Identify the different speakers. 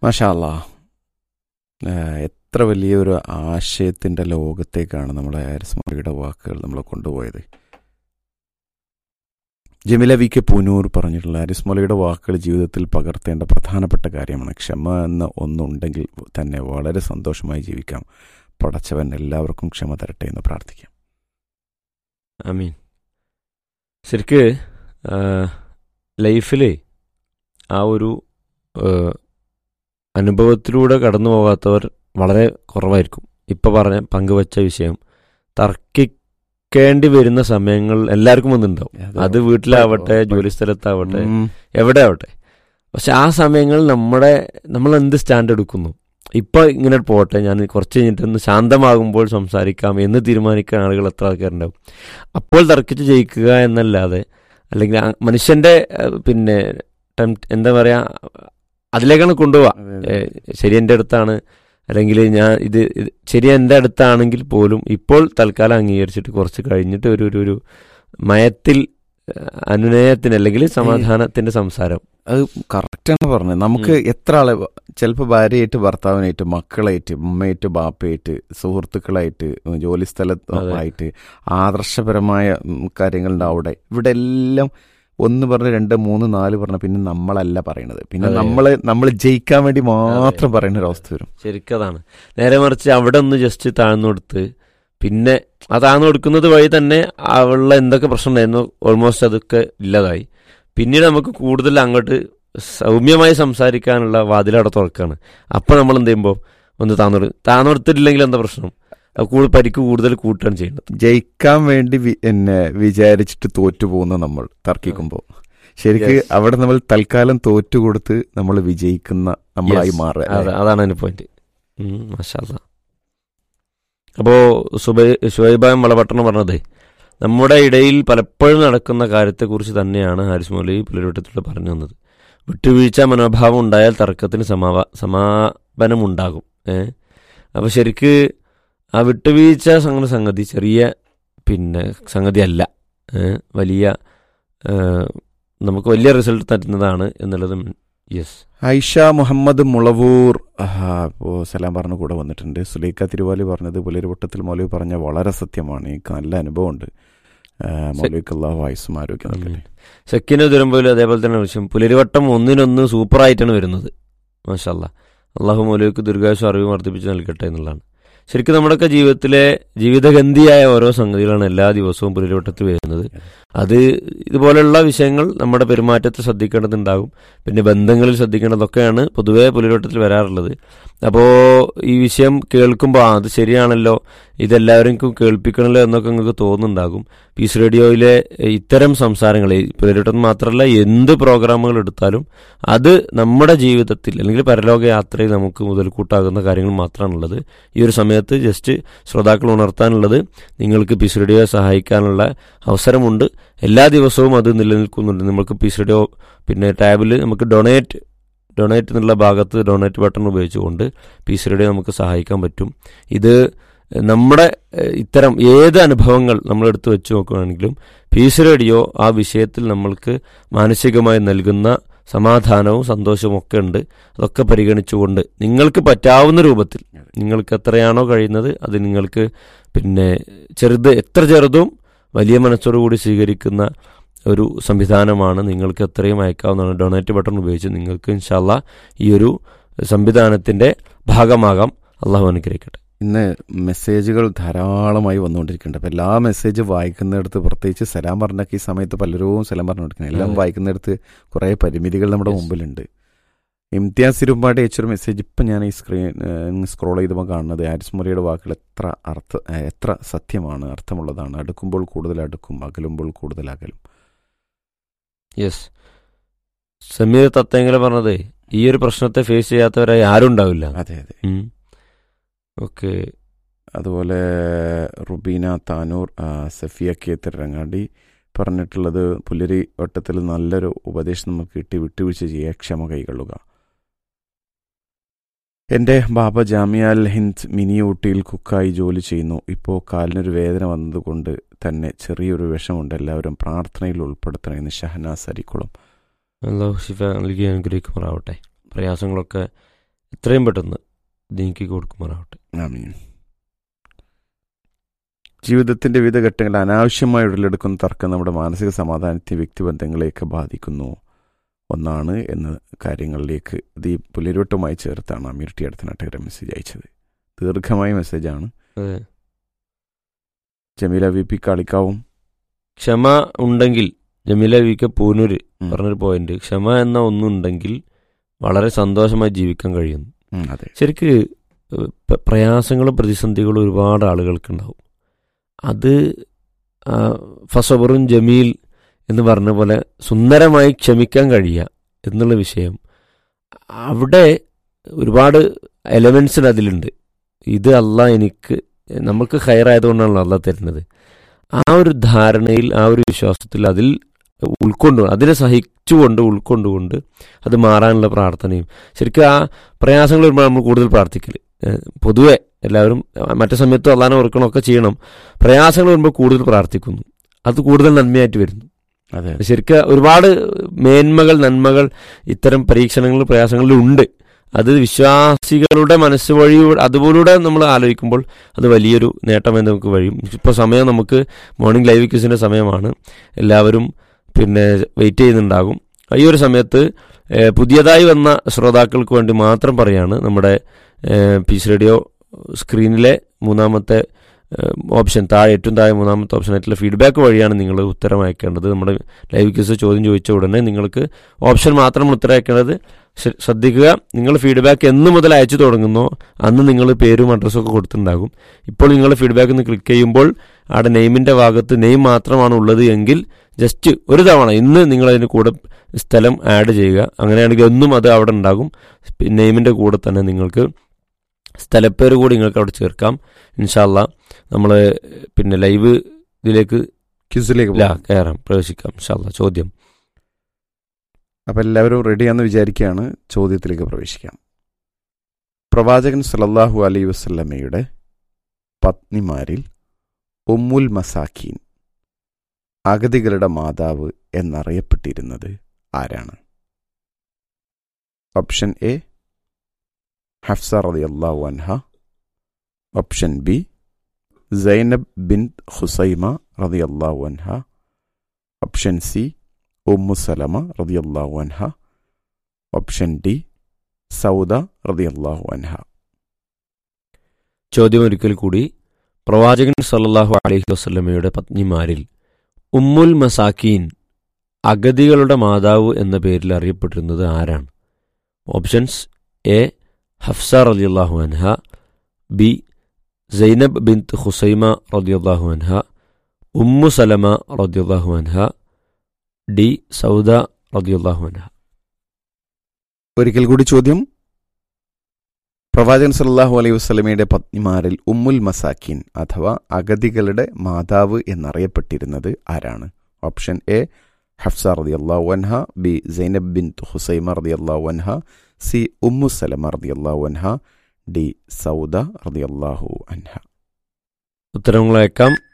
Speaker 1: മാഷാല്ല എത്ര വലിയൊരു ആശയത്തിൻ്റെ ലോകത്തേക്കാണ് നമ്മളെ ഹാരിസ് മൗലവിയുടെ വാക്കുകൾ നമ്മളെ കൊണ്ടുപോയത് ജമില വി കെ പൂനൂർ പറഞ്ഞിട്ടുള്ള ഹാരിസ് മൗലവിയുടെ വാക്കുകൾ ജീവിതത്തിൽ പകർത്തേണ്ട പ്രധാനപ്പെട്ട കാര്യമാണ് ക്ഷമ എന്ന ഒന്നുണ്ടെങ്കിൽ തന്നെ വളരെ സന്തോഷമായി ജീവിക്കാം പടച്ചവൻ എല്ലാവർക്കും ക്ഷമ തരട്ടെ എന്ന് പ്രാർത്ഥിക്കാം
Speaker 2: അമീൻ ശരിക്ക് ലൈഫിൽ ആ ഒരു ആ, അനുഭവത്തിലൂടെ കടന്നു പോകാത്തവർ വളരെ കുറവായിരിക്കും ഇപ്പം പറഞ്ഞ പങ്കുവച്ച വിഷയം തർക്കിക്കേണ്ടി വരുന്ന സമയങ്ങൾ എല്ലാവർക്കും വന്നിട്ടുണ്ടാവും അത് വീട്ടിലാവട്ടെ ജോലി സ്ഥലത്താവട്ടെ
Speaker 1: ഉം.
Speaker 2: എവിടെ ആവട്ടെ പക്ഷെ ആ സമയങ്ങളിൽ നമ്മുടെ നമ്മൾ എന്ത് സ്റ്റാൻഡ് എടുക്കുന്നു ഇപ്പൊ ഇങ്ങനെ പോട്ടെ ഞാൻ കുറച്ച് കഴിഞ്ഞിട്ട് ഒന്ന് ശാന്തമാകുമ്പോൾ സംസാരിക്കാം എന്ന് തീരുമാനിക്കാൻ ആളുകൾ എത്ര ആൾക്കാരുണ്ടാവും അപ്പോൾ തർക്കിച്ച് ജയിക്കുക എന്നല്ലാതെ അല്ലെങ്കിൽ ആ മനുഷ്യന്റെ ഏഹ്, പിന്നെ ടെംപ്റ്റ് എന്താ പറയാ അതിലേക്കാണ് കൊണ്ടുപോവാ
Speaker 1: അതെ, അതെ.
Speaker 2: ഏഹ്, ശരി എൻ്റെ അടുത്താണ് അല്ലെങ്കിൽ ഞാൻ ഇത് ഇത് ശരി എൻ്റെ അടുത്താണെങ്കിൽ പോലും ഇപ്പോൾ തൽക്കാലം അംഗീകരിച്ചിട്ട് കുറച്ച് കഴിഞ്ഞിട്ട് ഒരു ഒരു ഒരു മയത്തിൽ ഏഹ്, അനുനയത്തിന് അല്ലെങ്കിൽ സമാധാനത്തിന്റെ സംസാരം
Speaker 1: അത് കറക്റ്റാണ് പറഞ്ഞത് നമുക്ക് എത്ര ആളെ ചിലപ്പോൾ ഭാര്യയായിട്ട് ഭർത്താവിനായിട്ട് മക്കളായിട്ട് ഉമ്മയായിട്ട് ബാപ്പയായിട്ട് സുഹൃത്തുക്കളായിട്ട് ജോലി സ്ഥലത്തായിട്ട് ആദർശപരമായ ഉം, കാര്യങ്ങളുണ്ട് അവിടെ ഇവിടെ എല്ലാം ഒന്ന് പറഞ്ഞ് രണ്ട് മൂന്ന് നാല് പറഞ്ഞ പിന്നെ നമ്മളല്ല പറയണത് പിന്നെ
Speaker 2: അതെ.
Speaker 1: നമ്മള് നമ്മൾ ജയിക്കാൻ വേണ്ടി മാത്രം പറയുന്ന ഒരു അവസ്ഥ വരും
Speaker 2: ശരിക്കതാണ് നേരെ മറിച്ച് അവിടെ ഒന്ന് ജസ്റ്റ് താഴ്ന്നു കൊടുത്ത് പിന്നെ ആ താഴ്ന്നു കൊടുക്കുന്നത് വഴി തന്നെ അവളുടെ എന്തൊക്കെ പ്രശ്നം ഉണ്ടായിരുന്നു ഓൾമോസ്റ്റ് അതൊക്കെ ഇല്ലാതായി പിന്നീട് നമുക്ക് കൂടുതൽ അങ്ങോട്ട് സൗമ്യമായി സംസാരിക്കാനുള്ള വാതിലവിടെ തുറക്കാണ് അപ്പോൾ നമ്മൾ എന്ത് ചെയ്യുമ്പോൾ ഒന്ന് താന്നോട് താന്നോടുത്തിട്ടില്ലെങ്കിൽ എന്താ പ്രശ്നം അത് കൂടുതൽ പരിക്ക് കൂടുതൽ കൂട്ടുകയാണ് ചെയ്യേണ്ടത്
Speaker 1: ജയിക്കാൻ വേണ്ടി വി- എന്നെ വിചാരിച്ചിട്ട് തോറ്റു പോകുന്ന നമ്മൾ തർക്കിക്കുമ്പോൾ ശരിക്ക്
Speaker 2: Yes.
Speaker 1: അവിടെ നമ്മൾ തൽക്കാലം തോറ്റു കൊടുത്ത് നമ്മൾ വിജയിക്കുന്ന നമ്മളായി
Speaker 2: Yes.
Speaker 1: മാറുക
Speaker 2: അതെ അതാണ് അതിന്റെ പോയിന്റ് മാഷാല്ല അപ്പോൾ സുബൈ ഷുഹൈബായം വളപട്ടണം പറഞ്ഞത് നമ്മുടെ ഇടയിൽ പലപ്പോഴും നടക്കുന്ന കാര്യത്തെക്കുറിച്ച് തന്നെയാണ് ഹാരിസ് മൗലി പുലരുവട്ടത്തിലൂടെ പറഞ്ഞു തന്നത് വിട്ടുവീഴ്ച മനോഭാവം ഉണ്ടായാൽ തർക്കത്തിന് സമാവ സമാപനമുണ്ടാകും ഏ അപ്പോൾ ശരിക്ക് ആ വിട്ടുവീഴ്ച സംഗതി സംഗതി ചെറിയ പിന്നെ സംഗതി അല്ല ഏ വലിയ ഏ, നമുക്ക് വലിയ റിസൾട്ട് തരുന്നതാണ് എന്നുള്ളത് യെസ്
Speaker 1: ഐഷ മുഹമ്മദ് മുളവൂർ ആഹാ, ഇപ്പോ സലാം പറഞ്ഞ കൂടെ വന്നിട്ടുണ്ട് സുലൈക്ക തിരുവാലി പറഞ്ഞത് പുലരുവട്ടത്തിൽ മൗലവി പറഞ്ഞ വളരെ സത്യമാണ് എനിക്ക് നല്ല അനുഭവമുണ്ട് ആ, മൗലവിക്ക് അള്ളാഹു ആയുസ്സും ആരോഗ്യം നൽകട്ടെ
Speaker 2: സെക്കിന് ദുരമ്പോലും അതേപോലെ തന്നെ വിഷയം പുലരിവട്ടം ഒന്നിനൊന്ന് സൂപ്പറായിട്ടാണ് വരുന്നത് മാഷല്ല അള്ളാഹു മൗലവിക്ക് ദീർഘായുസം അറിവ് വർദ്ധിപ്പിച്ച് നൽകട്ടെ എന്നുള്ളതാണ് ശരിക്കും നമ്മുടെയൊക്കെ ജീവിതത്തിലെ ജീവിതഗന്ധിയായ ഓരോ സംഗതികളാണ് എല്ലാ ദിവസവും പുലരിവട്ടത്തിൽ വരുന്നത് അത് ഇതുപോലെയുള്ള വിഷയങ്ങൾ നമ്മുടെ പെരുമാറ്റത്തിൽ ശ്രദ്ധിക്കേണ്ടതുണ്ടാകും പിന്നെ ബന്ധങ്ങളിൽ ശ്രദ്ധിക്കേണ്ടതൊക്കെയാണ് പൊതുവേ പുലരിവട്ടത്തിൽ വരാറുള്ളത് അപ്പോൾ ഈ വിഷയം കേൾക്കുമ്പോൾ ആ അത് ശരിയാണല്ലോ ഇതെല്ലാവർക്കും കേൾപ്പിക്കണമല്ലോ എന്നൊക്കെ നിങ്ങൾക്ക് തോന്നുന്നുണ്ടാകും പീസ് റേഡിയോയിലെ ഇത്തരം സംസാരങ്ങൾ ഈ പുലരിവട്ടം മാത്രമല്ല എന്ത് പ്രോഗ്രാമുകൾ എടുത്താലും അത് നമ്മുടെ ജീവിതത്തിൽ അല്ലെങ്കിൽ പരലോക യാത്രയിൽ നമുക്ക് മുതൽക്കൂട്ടാകുന്ന കാര്യങ്ങൾ മാത്രമാണുള്ളത് ഈ ഒരു സമയത്ത് ജസ്റ്റ് ശ്രോതാക്കൾ ഉണർത്താനുള്ളത് നിങ്ങൾക്ക് പീസ് റേഡിയോയെ സഹായിക്കാനുള്ള അവസരമുണ്ട് എല്ലാ ദിവസവും അത് നിലനിൽക്കുന്നുണ്ട് നമുക്ക് പീസ് റേഡിയോ പിന്നെ ടാബിൽ നമുക്ക് ഡൊണേറ്റ് ഡൊണേറ്റ് എന്നുള്ള ഭാഗത്ത് ഡൊണേറ്റ് ബട്ടൺ ഉപയോഗിച്ചുകൊണ്ട് പീസ് റേഡിയോ നമുക്ക് സഹായിക്കാൻ പറ്റും ഇത് നമ്മുടെ ഏഹ്, ഇത്തരം ഏത് അനുഭവങ്ങൾ നമ്മൾ എടുത്തു വെച്ച് നോക്കുകയാണെങ്കിലും പീസ് റേഡിയോ ആ വിഷയത്തിൽ നമ്മൾക്ക് മാനസികമായി നൽകുന്ന സമാധാനവും സന്തോഷവും ഒക്കെ ഉണ്ട് അതൊക്കെ പരിഗണിച്ചുകൊണ്ട് നിങ്ങൾക്ക് പറ്റാവുന്ന രൂപത്തിൽ നിങ്ങൾക്ക് എത്രയാണോ കഴിയുന്നത് അത് നിങ്ങൾക്ക് പിന്നെ ചെറുത് എത്ര ചെറുതും വലിയ മനസ്സോടുകൂടി സ്വീകരിക്കുന്ന ഒരു സംവിധാനമാണ് നിങ്ങൾക്ക് എത്രയും അയക്കാവുന്നതാണ് ഡൊണേറ്റ് ബട്ടൺ ഉപയോഗിച്ച് നിങ്ങൾക്ക് ഇൻഷാല്ല ഈ ഒരു സംവിധാനത്തിന്റെ ഭാഗമാകാം അള്ളാഹു അനുഗ്രഹിക്കട്ടെ
Speaker 1: ഇന്ന് മെസ്സേജുകൾ ധാരാളമായി വന്നുകൊണ്ടിരിക്കുന്നുണ്ട് അപ്പം എല്ലാ മെസ്സേജ് വായിക്കുന്നിടത്ത് പ്രത്യേകിച്ച് സലാം പറഞ്ഞൊക്കെ ഈ സമയത്ത് പലരും സലാം പറഞ്ഞുകൊണ്ടിരിക്കുന്നത് എല്ലാം
Speaker 2: അതെ.
Speaker 1: വായിക്കുന്നിടത്ത് കുറേ പരിമിതികൾ നമ്മുടെ
Speaker 2: Yes.
Speaker 1: മുമ്പിലുണ്ട് ഇംതിയാസ് തിരുമ്പാടി അയച്ചൊരു മെസ്സേജ് ഇപ്പം ഞാൻ ഈ സ്ക്രീൻ സ്ക്രോൾ ചെയ്തപ്പോൾ കാണുന്നത് ഹാരിസ് മുറിയുടെ വാക്കുകൾ എത്ര അർത്ഥ ഏഹ് എത്ര സത്യമാണ് അർത്ഥമുള്ളതാണ് അടുക്കുമ്പോൾ കൂടുതൽ അടുക്കും അകലുമ്പോൾ കൂടുതൽ അകലും
Speaker 2: യെസ് സമീർ തത്തേങ്കല പറഞ്ഞത് ഈ ഒരു പ്രശ്നത്തെ ഫേസ് ചെയ്യാത്തവരായി ആരും ഉണ്ടാവില്ല
Speaker 1: അതെ അതെ
Speaker 2: ഓക്കെ
Speaker 1: അതുപോലെ റുബീന താനൂർ ആ, സഫിയ കെ തിരങ്ങാടി പറഞ്ഞിട്ടുള്ളത് പുലരി വട്ടത്തിൽ നല്ലൊരു ഉപദേശം നമുക്ക് കിട്ടി വിട്ടുവീഴ്ച ചെയ്യുക ക്ഷമ കൈകൊള്ളുക എൻ്റെ ബാബ ജാമിയാൽ ഹിന്ദ് മിനി ഊട്ടിയിൽ കുക്കായി ജോലി ചെയ്യുന്നു ഇപ്പോൾ കാലിനൊരു വേദന വന്നതുകൊണ്ട് തന്നെ ചെറിയൊരു വിഷമുണ്ട് എല്ലാവരും പ്രാർത്ഥനയിൽ ഉൾപ്പെടുത്തണമെന്ന് ഷഹനാസ് അരിക്കുളം
Speaker 2: അള്ളാഹു ഷിഫ നൽകി അനുഗ്രഹിക്കുമാറാവട്ടെ പ്രയാസങ്ങളൊക്കെ എത്രയും പെട്ടെന്ന് നീക്കി കൊടുക്കുമാറാവട്ടെ
Speaker 1: ആമീൻ ജീവിതത്തിന്റെ വിവിധ ഘട്ടങ്ങളിൽ അനാവശ്യമായി ഉടലെടുക്കുന്ന തർക്കം നമ്മുടെ മാനസിക സമാധാനത്തെ വ്യക്തിബന്ധങ്ങളെയൊക്കെ ബാധിക്കുന്നു ഒന്നാണ് എന്ന കാര്യങ്ങളിലേക്ക് ഇത് ഈ പുലരുവട്ടമായി ചേർത്താണ് അമീർ ടി അടുത്ത നാട്ടുകാരെ മെസ്സേജ് അയച്ചത് ദീർഘമായ മെസ്സേജാണ്
Speaker 2: അതെ
Speaker 1: ജമീല വി പി കാളിക്കാവും
Speaker 2: ക്ഷമ ഉണ്ടെങ്കിൽ ജമീല വി കെ പൂനൂര്
Speaker 1: ഉം.
Speaker 2: പറഞ്ഞൊരു പോയിന്റ് ക്ഷമ എന്ന ഒന്നുണ്ടെങ്കിൽ വളരെ സന്തോഷമായി ജീവിക്കാൻ കഴിയുന്നു
Speaker 1: ഉം, അതെ
Speaker 2: ശരിക്ക് പ- പ്രയാസങ്ങളും പ്രതിസന്ധികളും ഒരുപാട് ആളുകൾക്കുണ്ടാവും അത് ആ, ഫസബറും ജമീൽ എന്ന് പറഞ്ഞ പോലെ സുന്ദരമായി ക്ഷമിക്കാൻ കഴിയുക എന്നുള്ള വിഷയം അവിടെ ഒരുപാട് എലമെൻസിന് അതിലുണ്ട് ഇത് അല്ല എനിക്ക് നമുക്ക് ഹയറായതുകൊണ്ടാണല്ലോ അല്ല തരുന്നത് ആ ഒരു ധാരണയിൽ ആ ഒരു വിശ്വാസത്തിൽ അതിൽ ഉൾക്കൊണ്ടു അതിനെ സഹിച്ചുകൊണ്ട് ഉൾക്കൊണ്ടുകൊണ്ട് അത് മാറാനുള്ള പ്രാർത്ഥനയും ശരിക്കും ആ പ്രയാസങ്ങൾ വരുമ്പോൾ നമ്മൾ കൂടുതൽ പ്രാർത്ഥിക്കൽ പൊതുവെ എല്ലാവരും അഹ് മറ്റു സമയത്തും അള്ളാനെ ഓർക്കണമൊക്കെ ചെയ്യണം പ്രയാസങ്ങൾ വരുമ്പോൾ കൂടുതൽ പ്രാർത്ഥിക്കുന്നു അത് കൂടുതൽ നന്മയായിട്ട് വരുന്നു
Speaker 1: അതെ
Speaker 2: ശരിക്കും ഒരുപാട് മേന്മകൾ നന്മകൾ ഇത്തരം പരീക്ഷണങ്ങൾ പ്രയാസങ്ങളിൽ ഉണ്ട് അത് വിശ്വാസികളുടെ മനസ്സ് വഴി അതുപോലൂടെ നമ്മൾ ആലോചിക്കുമ്പോൾ അത് വലിയൊരു നേട്ടമെന്ന് നമുക്ക് വഴിയും ഇപ്പോൾ സമയം നമുക്ക് മോർണിംഗ് ലൈവ് ക്യൂസിൻ്റെ സമയമാണ് എല്ലാവരും പിന്നെ വെയിറ്റ് ചെയ്യുന്നുണ്ടാകും ഈ ഒരു സമയത്ത് ഏഹ്, പുതിയതായി വന്ന ശ്രോതാക്കൾക്ക് വേണ്ടി മാത്രം പറയാണ് നമ്മുടെ ഏഹ്, പീസ് റേഡിയോ സ്ക്രീനിലെ മൂന്നാമത്തെ ഏഹ്, ഓപ്ഷൻ താഴെ ഏറ്റവും താഴെ മൂന്നാമത്തെ ഓപ്ഷൻ ആയിട്ടുള്ള ഫീഡ്ബാക്ക് വഴിയാണ് നിങ്ങൾ ഉത്തരം അയക്കേണ്ടത് നമ്മുടെ ലൈവ് ക്യൂസ് ചോദ്യം ചോദിച്ച ഉടനെ നിങ്ങൾക്ക് ഓപ്ഷൻ മാത്രം ഉത്തരം അയക്കേണ്ടത് ശ്ര- ശ്രദ്ധിക്കുക നിങ്ങൾ ഫീഡ്ബാക്ക് എന്ന് മുതൽ അയച്ചു തുടങ്ങുന്നോ അന്ന് നിങ്ങൾ പേരും അഡ്രസ്സും ഒക്കെ കൊടുത്തിട്ടുണ്ടാകും ഇപ്പോൾ നിങ്ങൾ ഫീഡ്ബാക്ക് ഒന്ന് ക്ലിക്ക് ചെയ്യുമ്പോൾ അവിടെ നെയിമിൻ്റെ ഭാഗത്ത് നെയിം മാത്രമാണ് ഉള്ളത് എങ്കിൽ ജസ്റ്റ് ഒരു തവണ ഇന്ന് നിങ്ങൾ അതിന് കൂടെ സ്ഥലം ആഡ് ചെയ്യുക അങ്ങനെയാണെങ്കിൽ എന്നും അത് അവിടെ ഉണ്ടാകും നെയിമിൻ്റെ കൂടെ തന്നെ നിങ്ങൾക്ക് സ്ഥലപ്പേര് കൂടി നിങ്ങൾക്ക് അവിടെ ചേർക്കാം ഇൻഷാല്ല നമ്മൾ പിന്നെ ലൈവ് ഇതിലേക്ക്
Speaker 1: ക്യൂസിലേക്ക്
Speaker 2: ഇല്ല
Speaker 1: പോകാം
Speaker 2: കയറാം പ്രവേശിക്കാം ഇൻഷാല്ല ചോദ്യം
Speaker 1: അപ്പം എല്ലാവരും റെഡിയാന്ന് വിചാരിക്കുകയാണ് ചോദ്യത്തിലേക്ക് പ്രവേശിക്കാം പ്രവാചകൻ സല്ലല്ലാഹു അലൈ വസല്ലമ്മയുടെ പത്നിമാരിൽ ഉമ്മുൽ മസാഖീൻ അഗതികളുടെ മാതാവ് എന്നറിയപ്പെട്ടിരുന്നത് ആരാണ് ഓപ്ഷൻ എ ഹഫ്സ റളിയല്ലാഹു അൻഹ ഓപ്ഷൻ ബി സൈനബ് ബിൻ ഖുസൈമ റളിയല്ലാഹു അൻഹ ഓപ്ഷൻ സി ഉമ്മു സലമ റളിയല്ലാഹു അൻഹ ഓപ്ഷൻ ഡി സൗദ റളിയല്ലാഹു അൻഹ
Speaker 2: ചോദ്യം ഒരിക്കൽ കൂടി പ്രവാചകൻ സല്ലല്ലാഹു അലൈഹി വസല്ലമയുടെ പത്നിമാരിൽ ഉമ്മുൽ മസാക്കീൻ അഗതികളുടെ മാതാവ് എന്ന പേരിൽ അറിയപ്പെട്ടിരുന്നത് ആരാണ് ഓപ്ഷൻസ് എ ഹഫ്സ റളിയല്ലാഹു അൻഹ ബി സൈനബ് ബിൻത്ത് ഖുസൈമ റളിയല്ലാഹു അൻഹ ഉമ്മു സലമ റളിയല്ലാഹു അൻഹ ഡി സൗദ റളിയല്ലാഹു അൻഹ
Speaker 1: ഒരിക്കൽ കൂടി ചോദ്യം പ്രവാചകൻ സല്ലല്ലാഹു അലൈഹി വസല്ലമയുടെ പത്നിമാരിൽ ഉമ്മുൽ മസാക്കിൻ അഥവാ അഗതികളുടെ മാതാവ് എന്നറിയപ്പെട്ടിരുന്നത് ആരാണ് ഓപ്ഷൻ എ ഹഫ്സ റളിയല്ലാഹു അൻഹ ബി സൈനബ് ബിൻ ഹുസൈമ റളിയല്ലാഹു അൻഹ സി ഉമ്മു സലമ റളിയല്ലാഹു അൻഹ ഡി സൗദ റളിയല്ലാഹു അൻഹ
Speaker 2: ഉത്തരങ്ങൾ അയക്കാം